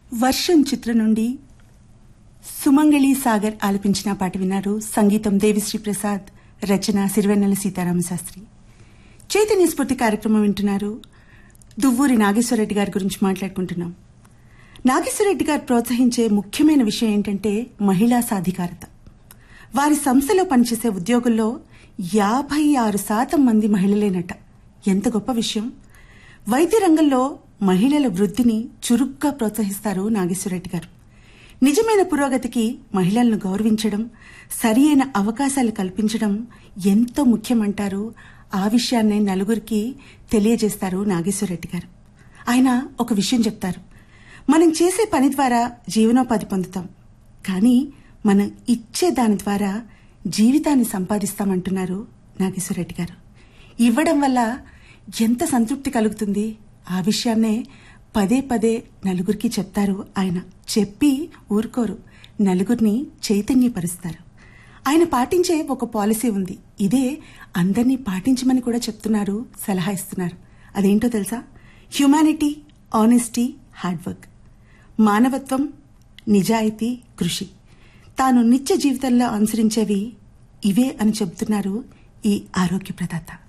వర్షం చిత్రం నుండి సుమంగళి సాగర్ ఆలపించిన పాట విన్నారు సంగీతం దేవిశ్రీ ప్రసాద్ రచన సిరివెన్నెల సీతారామ శాస్త్రి చైతన్య స్ఫూర్తి కార్యక్రమం వింటున్నారు దువ్వూరి నాగేశ్వరరెడ్డి గారి గురించి మాట్లాడుకుంటున్నాం నాగేశ్వరరెడ్డి గారు ప్రోత్సహించే ముఖ్యమైన విషయం ఏంటంటే మహిళా సాధికారత వారి సంస్థలో పనిచేసే ఉద్యోగుల్లో యాభై ఆరు శాతం మంది మహిళలేనట ఎంత గొప్ప విషయం వైద్య రంగంలో మహిళల వృద్ధిని చురుగ్గా ప్రోత్సహిస్తారు నాగేశ్వరరెడ్డి గారు నిజమైన పురోగతికి మహిళలను గౌరవించడం సరి అయిన అవకాశాలు కల్పించడం ఎంతో ముఖ్యమంటారు ఆ విషయాన్నే నలుగురికి తెలియజేస్తారు నాగేశ్వరరెడ్డి గారు ఆయన ఒక విషయం చెప్తారు మనం చేసే పని ద్వారా జీవనోపాధి పొందుతాం కానీ మనం ఇచ్చే దాని ద్వారా జీవితాన్ని సంపాదిస్తామంటున్నారు నాగేశ్వరరెడ్డి గారు ఇవ్వడం వల్ల ఎంత సంతృప్తి కలుగుతుంది ఆ విషయాన్నే పదే పదే నలుగురికి చెప్తారు ఆయన చెప్పి ఊరుకోరు నలుగురిని చైతన్యపరుస్తారు ఆయన పాటించే ఒక పాలసీ ఉంది ఇదే అందరినీ పాటించమని కూడా చెప్తున్నారు సలహా ఇస్తున్నారు అదేంటో తెలుసా హ్యుమానిటీ ఆనెస్టీ హార్డ్ వర్క్ మానవత్వం నిజాయితీ కృషి తాను నిత్య జీవితంలో అనుసరించేవి ఇవే అని చెబుతున్నారు ఈ ఆరోగ్య ప్రదాత